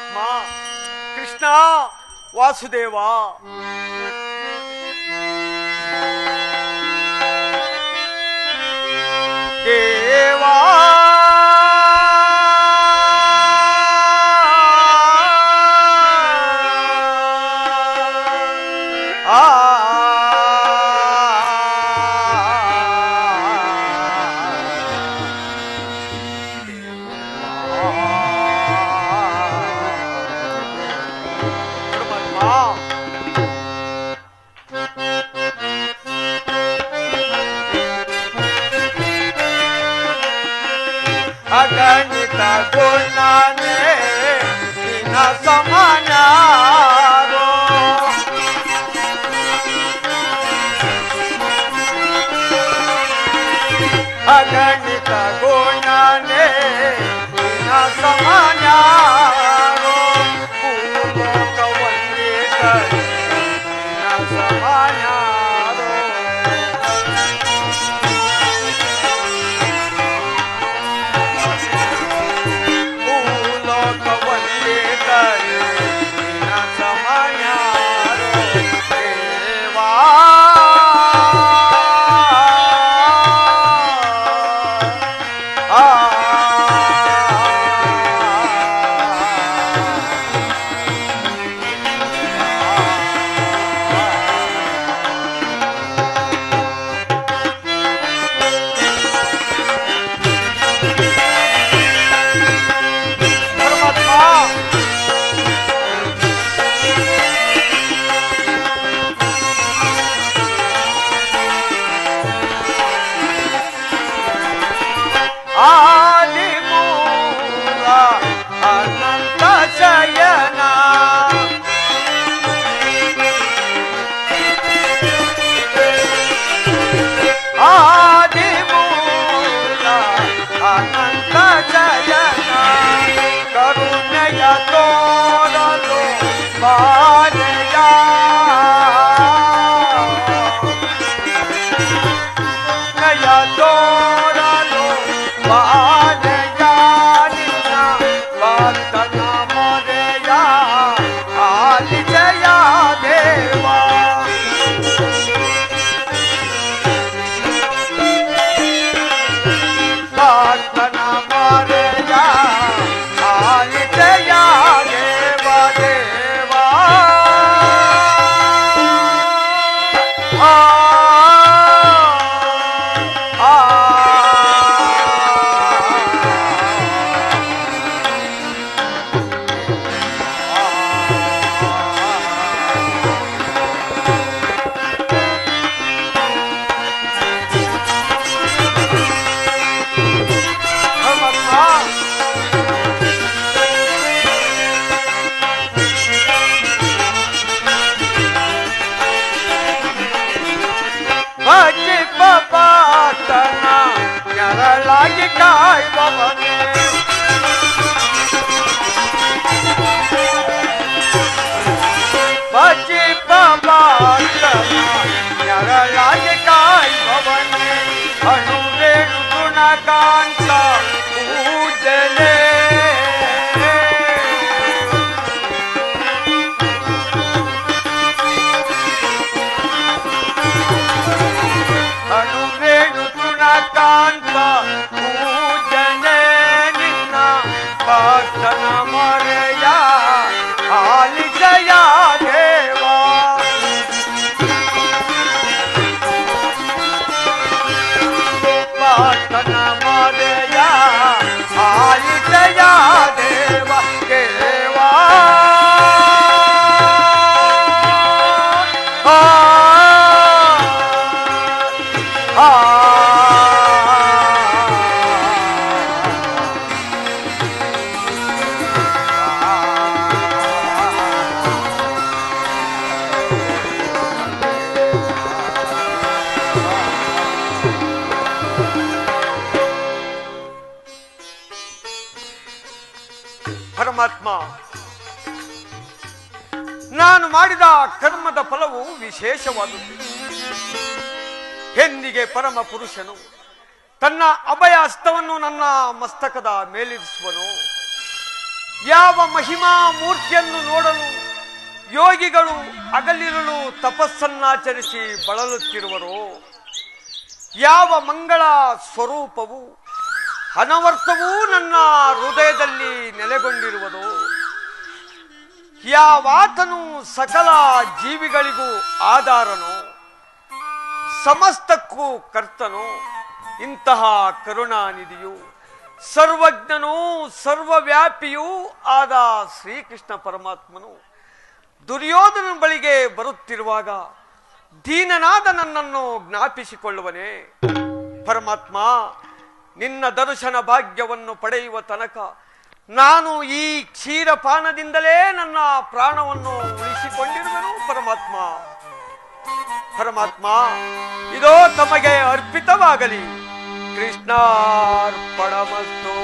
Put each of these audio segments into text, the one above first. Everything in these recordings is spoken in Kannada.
ಪರಮಾತ್ಮ ಕೃಷ್ಣ ವಾಸುದೇವ ದೇವಾ ಆ ಪರಮಾತ್ಮ ಅಗಣಿತ ಗುಣನೆ ನಿನ್ನ ಸಮನಾರೋ ಅಗಣಿತ ಗುಣನೆ ನಿನ್ನ ಸಮನಾರೋ ಭೂಲೋಕ ವಂದಿತ ನಿನ್ನ ಸಮನಾರೋ ಭೂಲೋಕವನ್ನೇ ತರೆ ನಿನ್ನ ಸಮಯಾರೋ ದೇವಾ ಆ ಪರಮಾತ್ಮ ಆದಿಮೂಲ ಅನಂತ ಶಯನ ಆದಿಮೂಲ ಅನಂತ ಶಯನ ಕರುಣೆಯ ತೋರಲು ಬಾಲೆಯ ಕರುಣೆಯ ತೋರಲು ಬಾಲೆಯ ನಿನ್ನ ಭಕ್ತನ ಮೊರೆಯ ಆಲಿಜಯ ದೇವಾ ಭಕ್ತನ ಮೊರೆಯ ಆಲಿಜಯ ದೇವ ದೇವಾ ಆ ಆ ಭಜಿ ಪಾತನ ನೆರಳಾಗಿ ಕಾಯುವವನೇ ಭಜಿ ಪಾತನ ನೆರಳಾಗಿ ಕಾಯುವವನೇ ಅಣುವೇಣು ಗುಣಕಾಂತ ಪೂಜನೆ ಅಣುವೇಣು ಗುಣಕಾಂತ ಪೂಜನೆ ನಿನ್ನ ಭಕ್ತನ ಮೊರೆಯ ಆಲಿಜಯ ದೇವಾ ಭಕ್ತನ ಮೊರೆಯ ಆಲಿಜಯ ದೇವ ದೇವಾ ಆ ಪರಮಾತ್ಮ ನಾನು ಮಾಡಿದ ಕರ್ಮದ ಫಲವು ವಿಶೇಷವಾದುದು ಎಂದಿಗೆ ಪರಮ ಪುರುಷನು ತನ್ನ ಅಭಯ ಹಸ್ತವನ್ನು ನನ್ನ ಮಸ್ತಕದ ಮೇಲಿರಿಸುವನು ಯಾವ ಮಹಿಮಾ ಮೂರ್ತಿಯನ್ನು ನೋಡಲು ಯೋಗಿಗಳು ಹಗಲಿರುಳು ತಪಸ್ಸನ್ನಾಚರಿಸಿ ಬಳಲುತ್ತಿರುವರೋ ಯಾವ ಮಂಗಳ ಸ್ವರೂಪವು ಅನವರ್ತವೂ ನನ್ನ ಹೃದಯದಲ್ಲಿ ನೆಲೆಗೊಂಡಿರುವುದು ಯಾವಾತನು ಸಕಲ ಜೀವಿಗಳಿಗೂ ಆಧಾರನು ಸಮಸ್ತಕ್ಕೂ ಕರ್ತನು ಇಂತಹ ಕರುಣಾನಿಧಿಯು ಸರ್ವಜ್ಞನೂ ಸರ್ವವ್ಯಾಪಿಯೂ ಆದ ಶ್ರೀಕೃಷ್ಣ ಪರಮಾತ್ಮನು ದುರ್ಯೋಧನ ಬಳಿಗೆ ಬರುತ್ತಿರುವಾಗ ದೀನನಾದ ನನ್ನನ್ನು ಜ್ಞಾಪಿಸಿಕೊಳ್ಳುವನೇ ಪರಮಾತ್ಮ ನಿನ್ನ ದರ್ಶನ ಭಾಗ್ಯವನ್ನು ಪಡೆಯುವ ತನಕ ನಾನು ಈ ಕ್ಷೀರಪಾನದಿಂದಲೇ ನನ್ನ ಪ್ರಾಣವನ್ನು ಉಳಿಸಿಕೊಂಡಿರುವೆನು ಪರಮಾತ್ಮ ಪರಮಾತ್ಮ ಇದೋ ತಮಗೆ ಅರ್ಪಿತವಾಗಲಿ ಕೃಷ್ಣಾರ್ಪಣಮಸ್ತು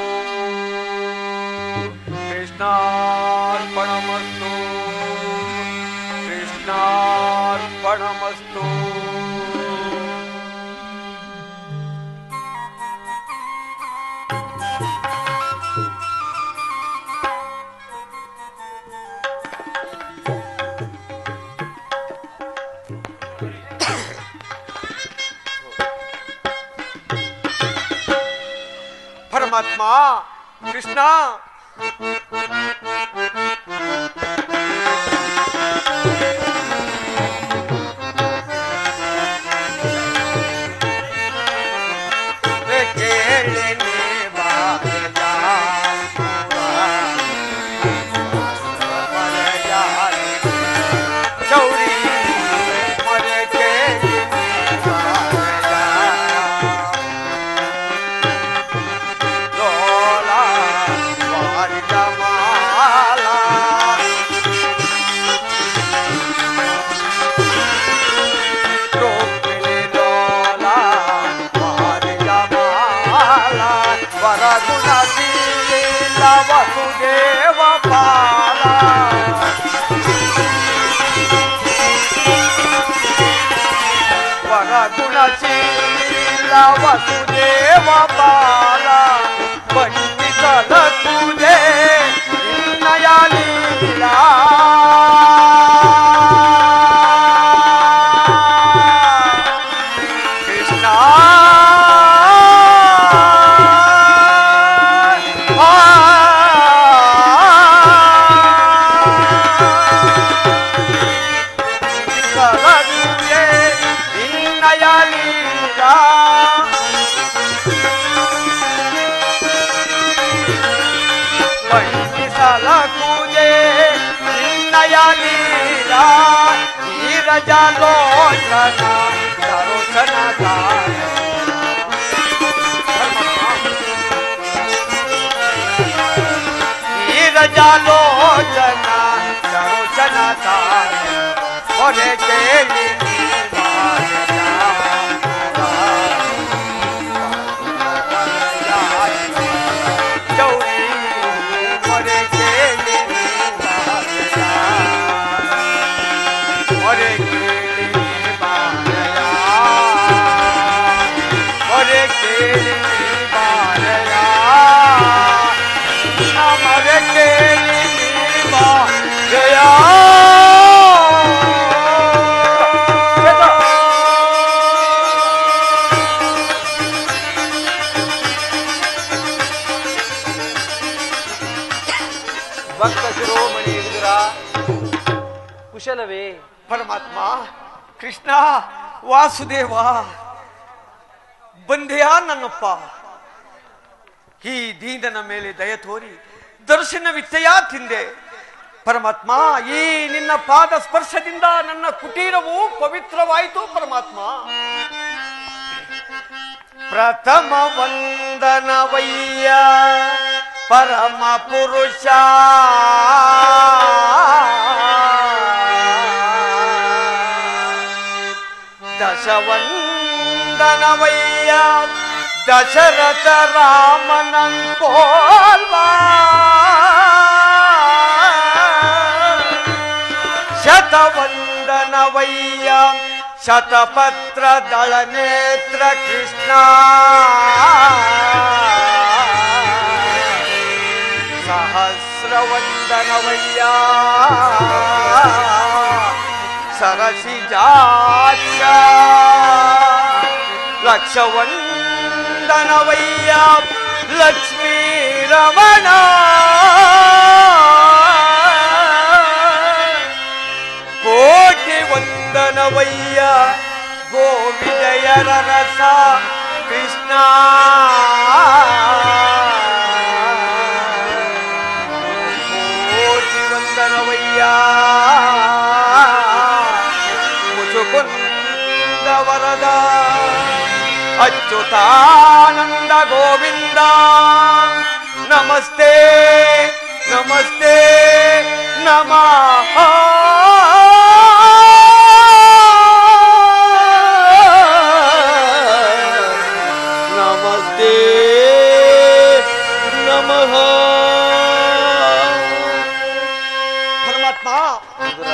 ಕೃಷ್ಣಾರ್ಪಣಮಸ್ತು ಕೃಷ್ಣಾರ್ಪಣಮಸ್ತು ಪರಮಾತ್ಮ ಕೃಷ್ಣ ಕೇಳಿನಿ ಬಾರಯ್ಯ ಚೌರಿ ಮರೆ ಕೇಳಿನಿ ಬಾರಯ್ಯ ಲೋಲಾ ವಾರಿದ ಮಾಲಾ ರುಕ್ಮಿಣಿ ಲೋಲಾ ವಾರಿದ ಮಾಲಾ ವರಗುಣ ಶೀಲ ವಸುದೇವ ಪಾಲ ವರಗುಣ ಶೀಲ ವಸುದೇವ ಬಾಲ ಬಣ್ಣಿಸಲ ಪೂಜೆ ನಿನ್ನಯ ಲೀಲಾ ಕೃಷ್ಣ ಕಲಗುವೆ ನಿನ್ನಯ ಲೀಲಾ ಬಣ್ಣಿಸಲ ಕೂಜೆ ನಿನ್ನಯ ಲೀಲಾ ನೀರಜಲೋಚನ ಸರೋಚನ ನೀರಜಲೋಚನ ಸರೋಚನ ಹೊರೆ ಕೇಳಿ ಚೌರಿ ಹೊರೆ ಕೇಳಿ ಹೊರೆ ಕೇಳಿ ಬಾರಯ ಹೊರೆ ಕೇಳಿ ಬಾರಯ ನಮರೆ ಕೇಳಿ ಬಾರಯ ಭಕ್ತ ಶಿರೋಮಣಿ ಹಿಡಿದಿರ ಕುಶಲವೇ ಪರಮಾತ್ಮ ಕೃಷ್ಣ ವಾಸುದೇವ ಬಂದೆಯಾ ನನ್ನಪ್ಪ ಈ ದೀನನ ಮೇಲೆ ದಯ ತೋರಿ ದರ್ಶನವಿತ್ತಯ ತಿಂದೆ ಪರಮಾತ್ಮ ಈ ನಿನ್ನ ಪಾದ ಸ್ಪರ್ಶದಿಂದ ನನ್ನ ಕುಟೀರವು ಪವಿತ್ರವಾಯಿತು ಪರಮಾತ್ಮ ಪ್ರಥಮ ವಂದನವಯ್ಯ ಪರಮ ಪುರುಷ ದಶವಂದನವಯ್ಯ ದಶರಥ ರಾಮನನ್ ಪೋಲ್ವಾ ಶತವಂದನವಯ್ಯ ಶತಪತ್ರ ದಳ ನೇತ್ರ ಕೃಷ್ಣ ಸಹಸ್ರ ಸಹಸ್ರವಂದನವಯ್ಯ ಸರಸಿಜಾಕ್ಷ ಲಕ್ಷವಂದನವಯ್ಯ ಲಕ್ಷ್ಮೀ ರಮಣ ಕೋಟಿ ವಂದನವಯ್ಯ ಗೋವಿಜಯರ ರಸ ಕೃಷ್ಣ ಕೋಟಿ ವಂದನವಯ್ಯ ಮುಚುಕುಂದ ವರದ ಅಚ್ಯುತಾನಂದ ಗೋವಿಂದ ನಮಸ್ತೆ ನಮಸ್ತೆ ನಮಃ ನಮಸ್ತೆ ನಮಃ ಪರಮಾತ್ಮ ವಿದುರ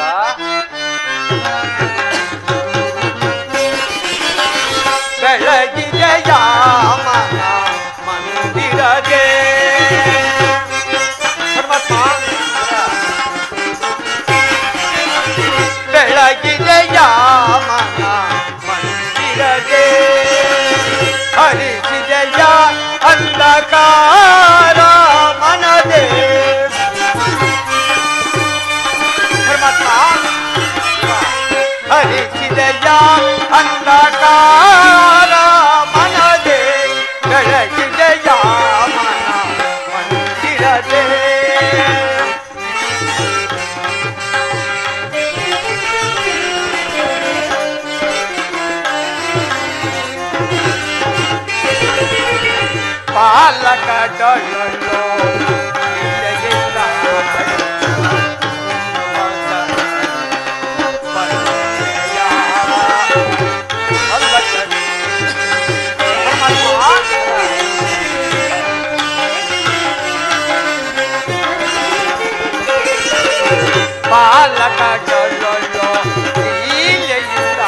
ಬೆಳಗಿದೆಯ ಮನ ಮಂದಿರಗೆ ಪರಮಾತ್ಮ ಬೆಳಗಿದೆಯ ಮನ ಮಂದಿರಗೆ ಹರಿಸಿದೆಯ ಅಂಧಕಾರ ಮನದೇ ಪರಮಾತ್ಮ ಹರಿಸಿದೆಯ ಅಂಧಕಾರ ಮನದೆ ಬೆಳಗಿದೆಯ ಮನ ಮಂದಿರದೆ ಪಾಲಕ ಡೊಳ್ಳೊಳ್ಳೋ ಇಲ್ಲಗಿಲ್ಲ ಬಾಲಕ ಜೊಳ್ಳೊಳ್ಳೊ ನೀಲೆಯಿಂದ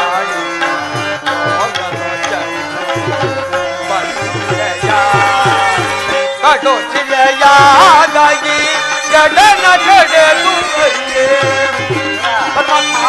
ಕಡು ಚಿಲೆಯಾದಾಗಿ ಜಡನ ಕಡೆದು ಪರಮಾತ್ಮ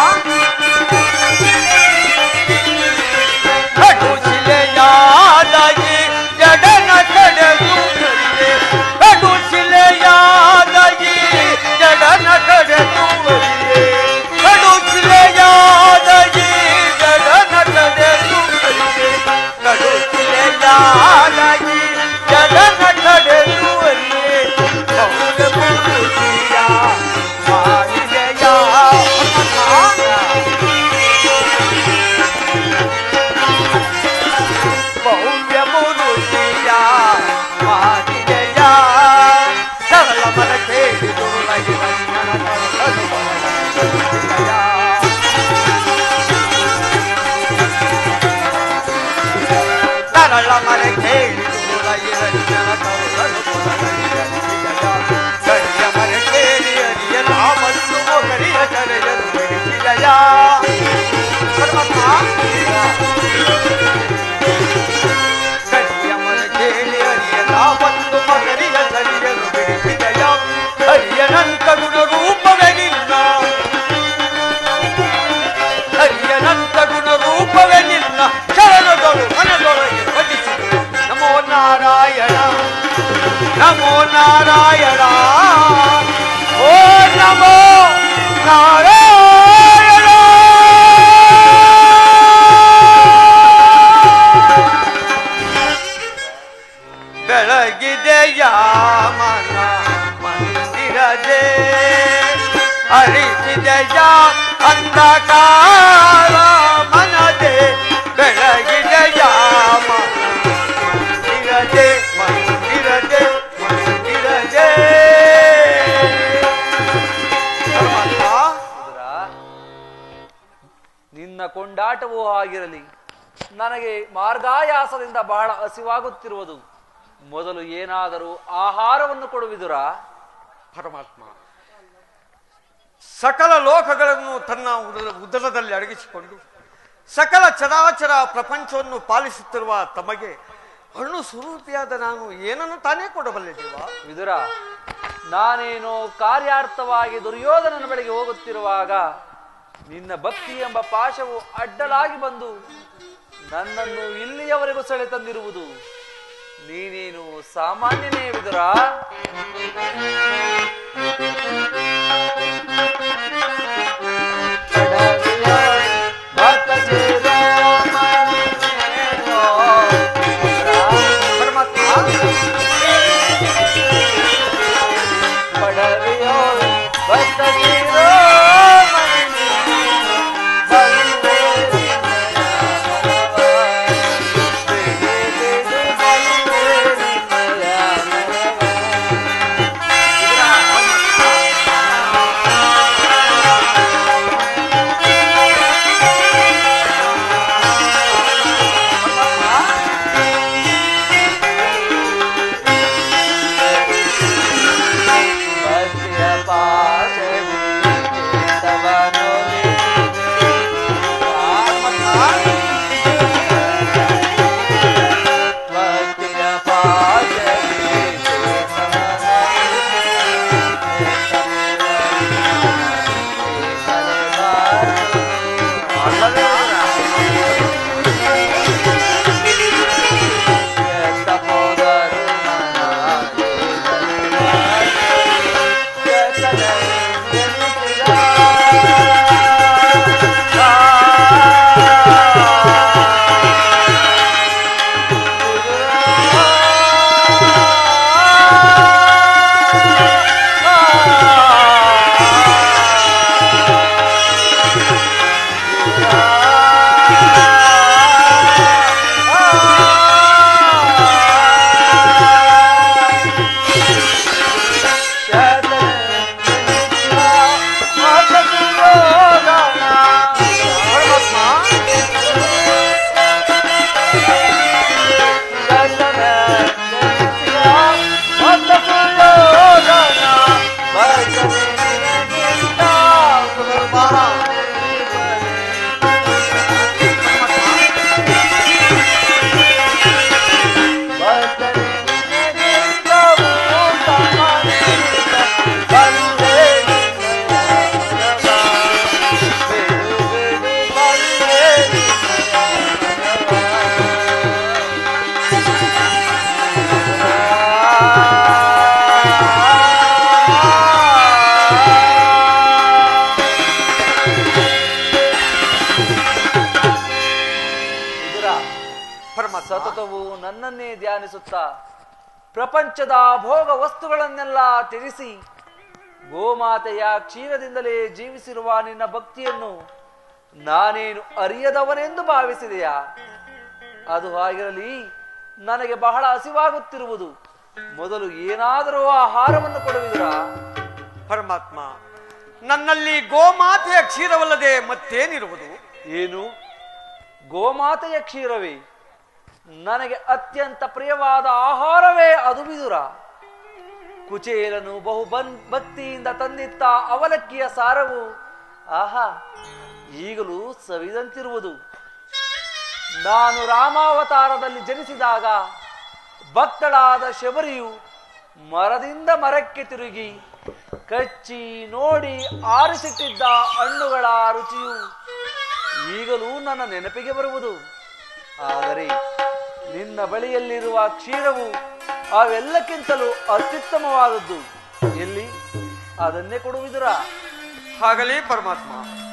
ಕಡು ಶಿಲೆಯಾದಾಗಿ ಜಡನ ಕಡೆದು ಕಡು ಶಿಲೆಯಾದಾಗಿ ಜಡನ ಕಡೆದು ಕಡು ಶಿಲೆಯಾದಾಗಿ ಜಡನ ಕಡೆದು ಕಡು ಶಿಲೆಯಾದಾಗಿ ಜಡನ ಕಡೆದು ಭವ್ಯ ಪುರುಷಿಯ ಮಾರಿದೆಯ ಭವ್ಯ ಮುರುತಿಯ ಮಾರಿದೆಯ ಸರಳ ಮನ ಕೇಳಿದು ಸರಳ ಮನ ಕೇಳಿದು ರೈರಂಜನ ಕರುಳಲು ಗಡಿಯ ಮನ ಕೇಳಿ ಅರಿಯ ನಾಮನ್ನು ಗಡಿಯ ಕರೆಯಲು ಬಿಡಿಸಿದಯ ಪರಮಾತ್ಮ ಕರಿಯಮ್ಮನ ಕೇಳಿ ಹರಿಯನ ಒಂದು ಮಗರಿಯ ಸರಿಯನು ಬಿಡಿಸಿದಯ ಹರಿಯನಂತ ಗುಣ ರೂಪವೇ ನಿನ್ನ ಹರಿಯನಂತ ಗುಣ ರೂಪವೇ ನಿನ್ನ ಶರಣಗಳು ಮನದೊಳಗೆ ಭಜಿಸಿದರು ನಮೋ ನಾರಾಯಣ ನಮೋ ನಾರಾಯಣ ಓ ನಮೋ ನಾರಾಯಣ ಬೆಳಗಿದೆಯ ಮನ ಮಂದಿರದೆ ಹರಿಸಿದೆಯ ಅಂಧಕಾರ ಮನದೆ ಬೆಳಗಿದೆಯ ಮನ ಮಂದಿರದೆ ಮಂದಿರದೆ ಮಂದಿರದೆ ಪರಮಾತ್ಮ, ವಿದುರ ನಿನ್ನ ಕೊಂಡಾಟವೂ ಆಗಿರಲಿ ನನಗೆ ಮಾರ್ಗಾಯಾಸದಿಂದ ಬಹಳ ಹಸಿವಾಗುತ್ತಿರುವುದು ಮೊದಲು ಏನಾದರೂ ಆಹಾರವನ್ನು ಕೊಡುವಿದುರ ಪರಮಾತ್ಮ ಸಕಲ ಲೋಕಗಳನ್ನು ತನ್ನ ಉದರ ಉದರದಲ್ಲಿ ಅಡಗಿಸಿಕೊಂಡು ಸಕಲ ಚರಾಚರ ಪ್ರಪಂಚವನ್ನು ಪಾಲಿಸುತ್ತಿರುವ ತಮಗೆ ಹಣ್ಣು ಸ್ವರೂಪಿಯಾದ ನಾನು ಏನನ್ನು ತಾನೇ ಕೊಡಬಲ್ಲೆ ದೇವ ವಿದುರ ನಾನೇನು ಕಾರ್ಯಾರ್ಥವಾಗಿ ದುರ್ಯೋಧನನ ಬಳಿಗೆ ಹೋಗುತ್ತಿರುವಾಗ ನಿನ್ನ ಭಕ್ತಿ ಎಂಬ ಪಾಶವು ಅಡ್ಡಲಾಗಿ ಬಂದು ನನ್ನನ್ನು ಇಲ್ಲಿಯವರೆಗೂ ಸೆಳೆ ತಂದಿರುವುದು ನೀನೇನು ಸಾಮಾನ್ಯನೇ ವಿದುರ ಭಕ್ತ ಸೇರೋ ಮನೆಯೋ. ಪರಮಾತ್ಮ ಪಡವೆಯೋ ಭಕ್ತಗಿರೋ ಭಕ್ತಿಯ ಪಾಶವಿ ಚೇತವನೊಲಿದೆ. ಭಕ್ತಿಯ ಪಾಶವಿ ಇದರ ಪರಮಾತ್ಮ ಸತತವು ನನ್ನನ್ನೇ ಧ್ಯಾನಿಸುತ್ತಾ ಪ್ರಪಂಚದ ಭೋಗ ವಸ್ತುಗಳನ್ನೆಲ್ಲ ತ್ಯಜಿಸಿ ಗೋಮಾತೆಯ ಕ್ಷೀರದಿಂದಲೇ ಜೀವಿಸಿರುವ ನಿನ್ನ ಭಕ್ತಿಯನ್ನು ನಾನೇನು ಅರಿಯದವನೆಂದು ಭಾವಿಸಿದೆಯಾ ಅದು ಆಗಿರಲಿ ನನಗೆ ಬಹಳ ಹಸಿವಾಗುತ್ತಿರುವುದು ಮೊದಲು ಏನಾದರೂ ಆಹಾರವನ್ನು ಕೊಡುವಿರಾ ಪರಮಾತ್ಮ ನನ್ನಲ್ಲಿ ಗೋಮಾತೆಯ ಕ್ಷೀರವಲ್ಲದೆ ಮತ್ತೇನಿರುವುದು ಏನು ಗೋಮಾತೆಯ ಕ್ಷೀರವೇ ನನಗೆ ಅತ್ಯಂತ ಪ್ರಿಯವಾದ ಆಹಾರವೇ ಅದು ಬಿದುರ ಕುಚೇಲನು ಬಹು ಬನ್ ಭಕ್ತಿಯಿಂದ ತಂದಿತ್ತ ಅವಲಕ್ಕಿಯ ಸಾರವು ಆಹಾ ಈಗಲೂ ಸವಿದಂತಿರುವುದು ನಾನು ರಾಮಾವತಾರದಲ್ಲಿ ಜನಿಸಿದಾಗ ಭಕ್ತಳಾದ ಶಬರಿಯು ಮರದಿಂದ ಮರಕ್ಕೆ ತಿರುಗಿ ಕಚ್ಚಿ ನೋಡಿ ಆರಿಸಿಟ್ಟಿದ್ದ ಹಣ್ಣುಗಳ ರುಚಿಯು ಈಗಲೂ ನನ್ನ ನೆನಪಿಗೆ ಬರುವುದು ಆದರೆ ನಿನ್ನ ಬಳಿಯಲ್ಲಿರುವ ಕ್ಷೀರವು ಅವೆಲ್ಲಕ್ಕಿಂತಲೂ ಅತ್ಯುತ್ತಮವಾದದ್ದು ಎಲ್ಲಿ ಅದನ್ನೇ ಕೊಡುವಿದುರ ಹಾಗಲೇ ಪರಮಾತ್ಮ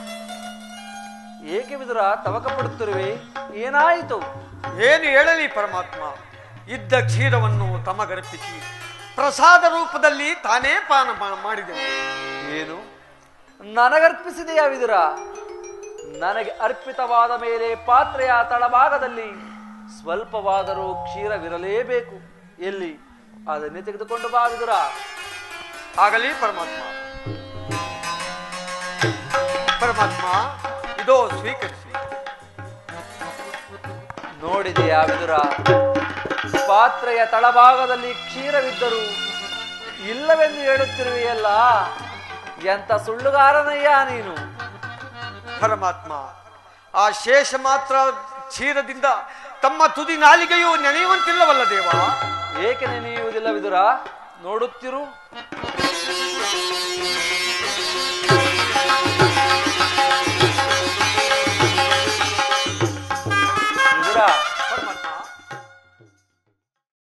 ಏಕೆ ಬಿದುರ ತವಕ ಪಡುತ್ತಿರುವೆ ಏನಾಯಿತು ಏನು ಹೇಳಲಿ ಪರಮಾತ್ಮ ಇದ್ದ ಕ್ಷೀರವನ್ನು ತಮಗರ್ಪಿಸಿ ಪ್ರಸಾದ ರೂಪದಲ್ಲಿ ತಾನೇ ಪಾನ ಮಾ- ಮಾಡಿದೆನು ಏನು ನನಗರ್ಪಿಸಿದೆಯಾ ವಿದುರ ನನಗೆ ಅರ್ಪಿತವಾದ ಮೇಲೆ ಪಾತ್ರೆಯ ತಳಭಾಗದಲ್ಲಿ ಸ್ವಲ್ಪವಾದರೂ ಕ್ಷೀರವಿರಲೇಬೇಕು ಎಲ್ಲಿ ಅದನ್ನೇ ತೆಗೆದುಕೊಂಡು ಬಾ ವಿದುರ ಆಗಲಿ ಪರಮಾತ್ಮ ಪರಮಾತ್ಮ ಇದೋ ಸ್ವೀಕರಿಸಿ ನೋಡಿದೆಯಾ ವಿದುರ ಪಾತ್ರೆಯ ತಳಭಾಗದಲ್ಲಿ ಕ್ಷೀರವಿದ್ದರೂ ಇಲ್ಲವೆಂದು ಹೇಳುತ್ತಿರುವೆಯಲ್ಲ ಎಂತ ಸುಳ್ಳುಗಾರನಯ್ಯ ನೀನು ಪರಮಾತ್ಮ ಆ ಶೇಷ ಮಾತ್ರ ಕ್ಷೀರದಿಂದ ತಮ್ಮ ತುದಿ ನಾಲಿಗೆಯು ನೆನೆಯುವಂತಿಲ್ಲವಲ್ಲ ದೇವ ಏಕೆ ನೆನೆಯುವುದಿಲ್ಲ ವಿದುರ ನೋಡುತ್ತಿರು ವಿದುರ